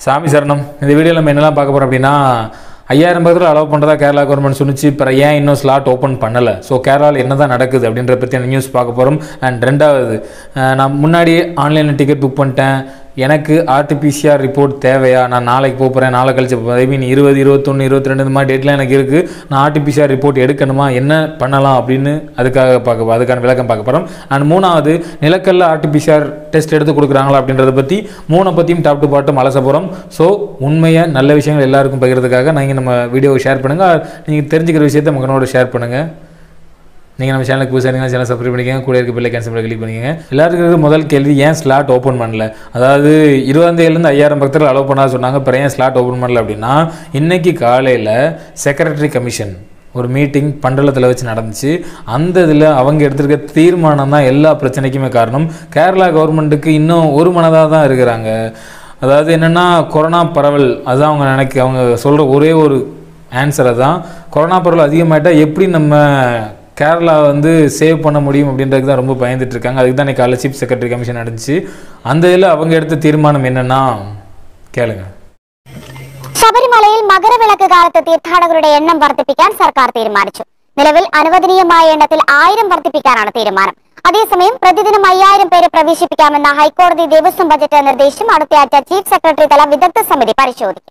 சாமி சரணம் இந்த வீடியோவில் நம்ம என்னெல்லாம் பார்க்க போகிறோம் அப்படின்னா ஐயாயிரம் பேர் அலோவ் பண்ணுறதா கேரளா கவர்மெண்ட் சொன்னிச்சு இப்போ ஏன் இன்னும் ஸ்லாட் ஓப்பன் பண்ணலை ஸோ கேரளாவில் என்ன தான் நடக்குது அப்படின்ற பற்றியான நியூஸ் பார்க்க போகிறோம் அண்ட் ரெண்டாவது அஹ், நான் முன்னாடியே ஆன்லைனில் டிக்கெட் புக் பண்ணிட்டேன் எனக்கு ஆர்டிபிசிஆர் ரிப்போர்ட் தேவையா நான் நாளைக்கு போக போகிறேன் நாளை கழிச்சு ஐ மீன் இருபது இருபத்தொன்று இருபத்தி ரெண்டு இந்த மாதிரி டேட்லாம் எனக்கு இருக்குது நான் ஆர்டிபிசிஆர் ரிப்போர்ட் எடுக்கணுமா என்ன பண்ணலாம் அப்படின்னு அதுக்காக பார்க்க அதுக்கான விளக்கம் பார்க்க போகிறோம் அண்ட் மூணாவது நிலக்கல்ல ஆர்டிபிசிஆர் டெஸ்ட் எடுத்து கொடுக்குறாங்களா அப்படின்றத பற்றி மூணை பற்றியும் டாப் டு பாட்டம் அலச போகிறோம் ஸோ உண்மையை நல்ல விஷயங்கள் எல்லாருக்கும் பகிர்றதுக்காக நீங்கள் நம்ம வீடியோவை ஷேர் பண்ணுங்கள் நீங்கள் தெரிஞ்சுக்கிற விஷயத்தை மக்களோட ஷேர் பண்ணுங்கள் நீங்கள் நம்ம சேனலுக்கு புதுசாக இருந்தீங்கன்னா சேனல் சப்ஸ்கிரைப் பண்ணிக்கங்க கூட இருக்க பிள்ளை கேன்சல் கிளிக் பண்ணிக்கங்க எல்லாருக்கும் இருக்கிற முதல் கேள்வி ஏன் ஸ்லாட் ஓப்பன் பண்ணல அதாவது இருபதாந்தேலேருந்து ஐயாயிரம் பக்தர்கள் அலோவ் பண்ணாத சொன்னாங்க அப்புறம் ஏன் ஸ்லாட் ஓப்பன் பண்ணல அப்படின்னா இன்னைக்கு காலையில் செக்ரட்டரி கமிஷன் ஒரு மீட்டிங் பண்டலத்தில் வச்சு நடந்துச்சு அந்த இதில் அவங்க எடுத்திருக்க தீர்மானம் தான் எல்லா பிரச்சனைக்குமே காரணம் கேரளா கவர்மெண்ட்டுக்கு இன்னும் ஒரு மனதாக தான் இருக்கிறாங்க அதாவது என்னென்னா கொரோனா பரவல் அதுதான் அவங்க நினைக்க அவங்க சொல்கிற ஒரே ஒரு ஆன்சரை தான் கொரோனா பரவல் அதிகமாயிட்டா எப்படி நம்ம கேரளா வந்து சேவ் பண்ண முடியும் அப்படின்றதுக்கு தான் ரொம்ப பயந்துட்டு இருக்காங்க அதுக்கு தான் இன்னைக்கு காலைல சீஃப் செக்ரட்டரி கமிஷன் நடந்துச்சு அந்த இதில் அவங்க எடுத்த தீர்மானம் என்னன்னா கேளுங்க ശബരിമലയിൽ മകരവിളക്ക് കാലത്ത് തീർത്ഥാടകരുടെ എണ്ണം വർദ്ധിപ്പിക്കാൻ സർക്കാർ തീരുമാനിച്ചു നിലവിൽ അനുവദനീയമായ എണ്ണത്തിൽ ആയിരം വർദ്ധിപ്പിക്കാനാണ് തീരുമാനം അതേസമയം പ്രതിദിനം അയ്യായിരം പേരെ പ്രവേശിപ്പിക്കാമെന്ന ഹൈക്കോടതി ദേവസ്വം ബജറ്റ് നിർദ്ദേശം അടുത്തയാഴ്ച ചീഫ് സെക്രട്ടറി തല വിദഗ്ധ സമിതി പരിശോധിക്കും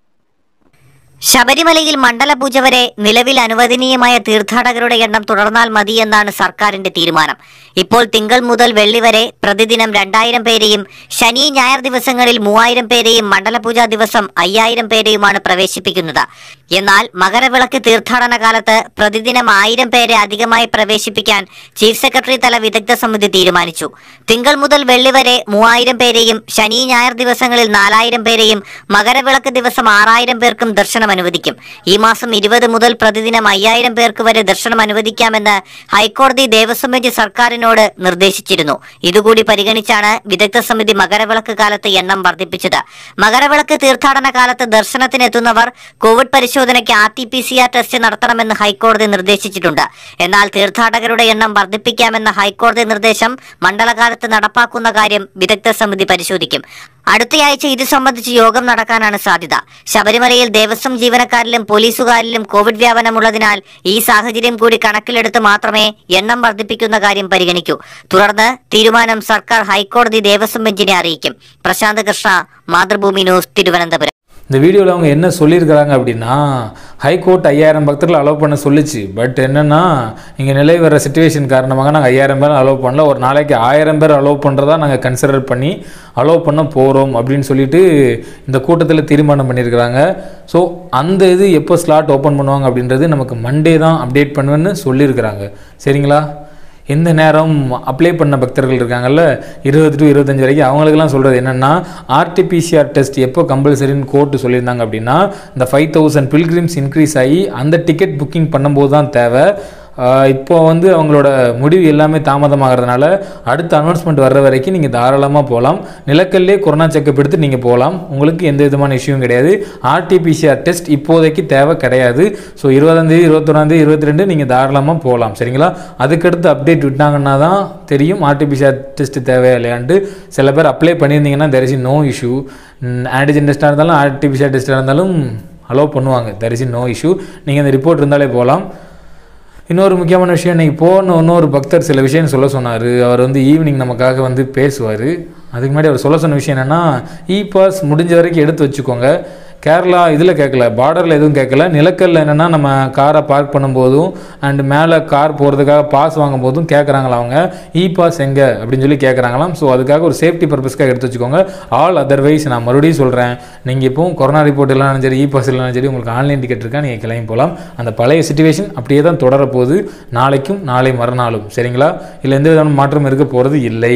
ശബരിമലയിൽ മണ്ഡലപൂജ വരെ നിലവിൽ അനുവദനീയമായ തീർത്ഥാടകരുടെ എണ്ണം തുടർന്നാൽ മതിയെന്നാണ് സർക്കാരിന്റെ തീരുമാനം ഇപ്പോൾ തിങ്കൾ മുതൽ വെള്ളി വരെ പ്രതിദിനം രണ്ടായിരം പേരെയും ശനി ഞായർ ദിവസങ്ങളിൽ മൂവായിരം പേരെയും മണ്ഡലപൂജ ദിവസം അയ്യായിരം പേരെയുമാണ് പ്രവേശിപ്പിക്കുന്നത് എന്നാൽ മകരവിളക്ക് തീർത്ഥാടന കാലത്ത് പ്രതിദിനം ആയിരം പേരെ അധികമായി പ്രവേശിപ്പിക്കാൻ ചീഫ് സെക്രട്ടറി തല വിദഗ്ധ സമിതി തീരുമാനിച്ചു തിങ്കൾ മുതൽ വെള്ളി വരെ മൂവായിരം പേരെയും ശനി ഞായർ ദിവസങ്ങളിൽ നാലായിരം പേരെയും മകരവിളക്ക് ദിവസം ആറായിരം പേർക്കും ദർശനം അനുവദിക്കും ഈ മാസം ഇരുപത് മുതൽ പ്രതിദിനം അയ്യായിരം പേർക്ക് വരെ ദർശനം അനുവദിക്കാമെന്ന് ഹൈക്കോടതി ദേവസ്വം ബെഞ്ച് സർക്കാരിനോട് നിർദ്ദേശിച്ചിരുന്നു ഇതുകൂടി പരിഗണിച്ചാണ് വിദഗ്ധ സമിതി മകരവിളക്ക് കാലത്ത് എണ്ണം വർദ്ധിപ്പിച്ചത് മകരവിളക്ക് തീർത്ഥാടന കാലത്ത് ദർശനത്തിനെത്തുന്നവർ കോവിഡ് പരിശോധനയ്ക്ക് R T P C R test നടത്തണമെന്ന് ഹൈക്കോടതി നിർദ്ദേശിച്ചിട്ടുണ്ട് എന്നാൽ തീർത്ഥാടകരുടെ എണ്ണം വർദ്ധിപ്പിക്കാമെന്ന ഹൈക്കോടതി നിർദ്ദേശം മണ്ഡലകാലത്ത് നടപ്പാക്കുന്ന കാര്യം വിദഗ്ധ സമിതി പരിശോധിക്കും അടുത്തയാഴ്ച ഇത് സംബന്ധിച്ച് യോഗം നടക്കാനാണ് സാധ്യത ശബരിമലയിൽ ദേവസ്വം ജീവനക്കാരിലും പോലീസുകാരിലും കോവിഡ് വ്യാപനമുള്ളതിനാൽ ഈ സാഹചര്യം കൂടി കണക്കിലെടുത്ത് മാത്രമേ എണ്ണം വർദ്ധിപ്പിക്കുന്ന കാര്യം പരിഗണിക്കൂ തുടർന്ന് തീരുമാനം സർക്കാർ ഹൈക്കോടതി ദേവസ്വം ബെഞ്ചിനെ അറിയിക്കും പ്രശാന്ത് കൃഷ്ണ മാതൃഭൂമി ന്യൂസ് തിരുവനന്തപുരം இந்த வீடியோவில் அவங்க என்ன சொல்லியிருக்கிறாங்க அப்படின்னா ஹைகோர்ட் ஐயாயிரம் பக்தர்கள் அலோவ் பண்ண சொல்லிச்சு பட் என்னென்னா இங்கே நிலை வர சுச்சுவேஷன் காரணமாக நாங்கள் ஐயாயிரம் பேர் அலோவ் பண்ணல ஒரு நாளைக்கு ஆயிரம் பேர் அலோவ் பண்ணுறதா நாங்கள் கன்சிடர் பண்ணி அலோவ் பண்ண போகிறோம் அப்படின்னு சொல்லிட்டு இந்த கூட்டத்தில் தீர்மானம் பண்ணியிருக்கிறாங்க ஸோ அந்த இது எப்போ ஸ்லாட் ஓப்பன் பண்ணுவாங்க அப்படின்றது நமக்கு மண்டே தான் அப்டேட் பண்ணுவேன்னு சொல்லியிருக்கிறாங்க சரிங்களா எந்த நேரம் அப்ளை பண்ண பக்தர்கள் இருக்காங்கல்ல இருபது டு இருபத்தஞ்சு வரைக்கும் அவங்களுக்கெல்லாம் சொல்கிறது என்னென்னா ஆர்டிபிசிஆர் டெஸ்ட் எப்போ கம்பல்சரின்னு கோர்ட்டு சொல்லியிருந்தாங்க அப்படின்னா இந்த ஃபைவ் தௌசண்ட் பில்கிரிம்ஸ் இன்க்ரீஸ் ஆகி அந்த டிக்கெட் புக்கிங் பண்ணும்போது தான் தேவை ஆஹ் இப்போ வந்து அவங்களோட முடிவு எல்லாமே தாமதமாகறதுனால அடுத்த அனௌன்ஸ்மெண்ட் வர்ற வரைக்கும் நீங்கள் தாராளமாக போகலாம் நிலக்கல்லே கொரோனா செக்கப் எடுத்து நீங்கள் போகலாம் உங்களுக்கு எந்த விதமான இஷ்யூவும் கிடையாது ஆர்டிபிசிஆர் டெஸ்ட் இப்போதைக்கு தேவை கிடையாது ஸோ இருபதாந்தேதி இருபத்தொன்னாந்தேதி இருபத்தி ரெண்டு நீங்கள் தாராளமாக போகலாம் சரிங்களா அதுக்கடுத்து அப்டேட் விட்டாங்கன்னா தான் தெரியும் ஆர்டிபிசிஆர் டெஸ்ட் தேவையா இல்லையான்ட்டு சில பேர் அப்ளை பண்ணியிருந்தீங்கன்னா there is no issue antigen டெஸ்ட்டாக இருந்தாலும் ஆர்டிபிசிஆர் டெஸ்ட்டாக இருந்தாலும் அலோவ் பண்ணுவாங்க தெர் இஸ் நோ இஷ்யூ நீங்கள் அந்த ரிப்போர்ட் இருந்தாலே போகலாம் இன்னொரு முக்கியமான விஷயம் இன்னைக்கு போன இன்னொரு பக்தர் சில விஷயம் சொல்ல சொன்னார் அவர் வந்து ஈவினிங் நமக்காக வந்து பேசுவார் அதுக்கு முன்னாடி அவர் சொல்ல சொன்ன விஷயம் என்னென்னா இ பாஸ் முடிஞ்ச வரைக்கும் எடுத்து வச்சுக்கோங்க கேரளா இதில் கேட்கல பார்டரில் எதுவும் கேட்கல நிலக்கல்ல என்னென்னா நம்ம காரை பார்க் பண்ணும்போதும் அண்ட் மேலே கார் போகிறதுக்காக பாஸ் வாங்கும் போதும் கேட்குறாங்களா அவங்க இ பாஸ் எங்கே அப்படின்னு சொல்லி கேட்குறாங்களாம் ஸோ அதுக்காக ஒரு சேஃப்டி பர்பஸ்க்காக எடுத்து வச்சுக்கோங்க ஆல் அதர்வைஸ் நான் மறுபடியும் சொல்கிறேன் நீங்கள் இப்போ கொரோனா ரிப்போர்ட் எல்லாம் சரி இ பாஸ் எல்லாம் சரி உங்களுக்கு ஆன்லைன் டிக்கெட் இருக்கா நீங்கள் கிளம்பி போகலாம் அந்த பழைய சுச்சுவேஷன் அப்படியே தான் தொடர போகுது நாளைக்கும் நாளை மறுநாளும் சரிங்களா இல்லை எந்த விதமான மாற்றம் இருக்க போகிறது இல்லை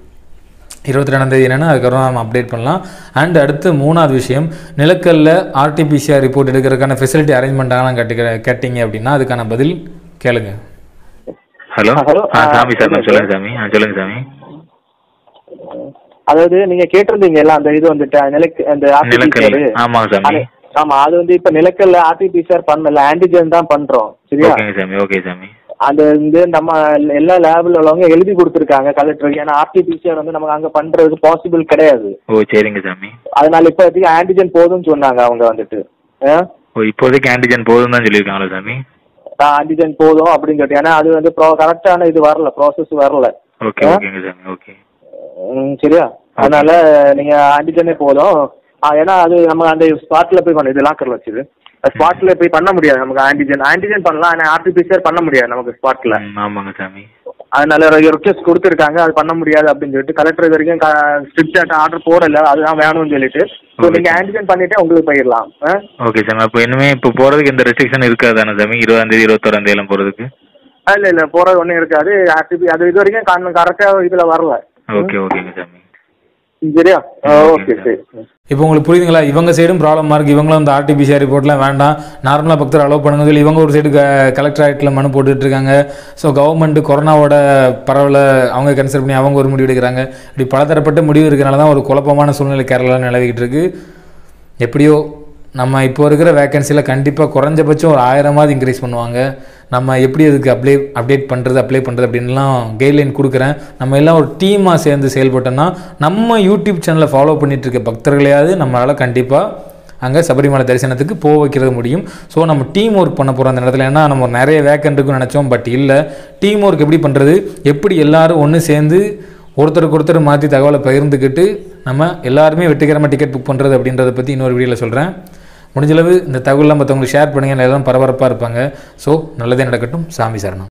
இருபத்தி ரெண்டாம் தேதி என்னென்னா அதுக்கப்புறம் நம்ம அப்டேட் பண்ணலாம் அண்ட் அடுத்து மூணாவது விஷயம் நிலக்கல்ல ஆர்டிபிசிஆர் ரிப்போர்ட் எடுக்கிறதுக்கான ஃபெசிலிட்டி அரேஞ்ச் பண்ணிட்டாங்களான்னு கேட்டுக்கிற கேட்டிங்க அப்படின்னா அதுக்கான பதில் கேளுங்க ஹலோ ஹலோ, ஆ ஆ, சாமி சார் நான் சொல்லுங்க சொல்லுங்க சாமி ஆ சொல்லுங்க சாமி அதாவது நீங்க கேட்டிருந்தீங்கல்ல அந்த இது வந்துட்டு நிலக்கு அந்த நிலக்கல் ஆர்டிபிசிஆர் ஆமாங்க சாமி ஆமா அது வந்து இப்ப நிலக்கல்ல ஆர்டிபிசிஆர் பண்ணல ஆன்டிஜென் தான் பண்றோம் சரியா ஓகேங்க சாமி ஓகே சாமி அது வந்து நம்ம எல்லா லேபில் உள்ளவங்க எழுதி கொடுத்துருக்காங்க கலெக்டருக்கு ஏன்னா ஆர்டிபிசிஆர் வந்து நமக்கு அங்கே பண்ணுறதுக்கு பாசிபிள் கிடையாது ஓ சரிங்க சாமி அதனால இப்போதைக்கு ஆன்டிஜென் போதும்னு சொன்னாங்க அவங்க வந்துட்டு ஓ இப்போதைக்கு ஆன்டிஜன் போதும் தான் சொல்லியிருக்காங்களா சாமி ஆன்டிஜென் போதும் அப்படின்னு சொல்லிட்டு ஏன்னா அது வந்து ப்ரோ கரெக்டான இது வரல ப்ராசஸ் வரல ஓகே ஆ? ஓகேங்க சாமி ஓகே ம், சரியா அதனால நீங்க ஆன்டிஜனே போதும் ஆ, ஏன்னா அது நம்ம அந்த ஸ்பாட்ல போய் பண்ண இது லாக்கர்ல வச்சுது ஸ்பாட்ல போய் பண்ண முடியாது நமக்கு ஆன்டிஜன் ஆன்டிஜன் பண்ணலாம் ஆனால் ஆர்டிபிசிஆர் பண்ண முடியாது நமக்கு ஸ்பாட்ல ம், ஆமாங்க சாமி அதனால ரிக்வெஸ்ட் கொடுத்துருக்காங்க அது பண்ண முடியாது அப்படின்னு சொல்லிட்டு கலெக்டர் இது வரைக்கும் ஸ்ட்ரிக்ட் ஆர்டர் போடல அதுதான் வேணும்னு சொல்லிட்டு ஸோ Okay. நீங்க ஆன்டிஜன் பண்ணிட்டு உங்களுக்கு போயிடலாம் ஆ? ஓகே சாமி அப்போ இனிமே இப்போ போகிறதுக்கு எந்த ரெஸ்ட்ரிக்ஷன் இருக்காது தானே சாமி இருபதாம் தேதி இருபத்தோராம் தேதியெல்லாம் போகிறதுக்கு ஆ, இல்ல இல்ல போறது ஒன்றும் இருக்காது ஆர்டிபி அது இது வரைக்கும் கரெக்டா இதுல வரல ஓகே ஓகேங்க சாமி சரியா Okay, ஓகே sir. சரி இப்போ உங்களுக்கு புரியுதுங்களா இவங்க சைடும் ப்ராப்ளமாக இருக்குது இவங்களும் இந்த ஆர்டிபிசிஆர் ரிப்போர்ட்லாம் வேண்டாம் நார்மலாக பக்தர் அலோவ் பண்ணுங்க சொல்லி இவங்க ஒரு சைடு கலெக்டர் ஆக்டில் மனு போட்டுட்டு இருக்காங்க ஸோ கவர்மெண்ட் கொரோனாவோட பரவலை அவங்க கன்சிடர் பண்ணி அவங்க ஒரு முடிவு எடுக்கிறாங்க இப்படி பலதரப்பட்ட முடிவு இருக்கிறனால தான் ஒரு குழப்பமான சூழ்நிலை கேரளா நிலவிக்கிட்டு இருக்கு எப்படியோ நம்ம இப்போ இருக்கிற வேகன்சியில் கண்டிப்பாக குறைஞ்சபட்சம் ஒரு ஆயிரமாவது இன்க்ரீஸ் பண்ணுவாங்க நம்ம எப்படி அதுக்கு அப்ளை அப்டேட் பண்ணுறது அப்ளை பண்ணுறது அப்படின்லாம் கைட்லைன் கொடுக்குறேன் நம்ம எல்லாம் ஒரு டீமாக சேர்ந்து செயல்பட்டோம்னா நம்ம யூடியூப் சேனலை ஃபாலோ பண்ணிட்டு இருக்க பக்தர்களையாவது நம்மளால் கண்டிப்பாக அங்கே சபரிமலை தரிசனத்துக்கு போக வைக்கிறது முடியும் ஸோ நம்ம டீம் ஒர்க் பண்ண போகிறோம் அந்த இடத்துல ஏன்னா நம்ம நிறைய வேக்கன்ட் இருக்குன்னு நினச்சோம் பட் இல்லை டீம் ஒர்க் எப்படி பண்ணுறது எப்படி எல்லாரும் ஒன்று சேர்ந்து ஒருத்தருக்கு ஒருத்தர் மாற்றி தகவலை பகிர்ந்துக்கிட்டு நம்ம எல்லாருமே வெற்றிகரமாக டிக்கெட் புக் பண்ணுறது அப்படின்றத பற்றி இன்னொரு வீடியோவில் சொல்கிறேன் முடிஞ்சளவு இந்த தகவலாம் மற்றவங்களுக்கு ஷேர் பண்ணுங்கள் எல்லாரும் பரபரப்பாக இருப்பாங்க ஸோ நல்லதே நடக்கட்டும் சாமி சரணம்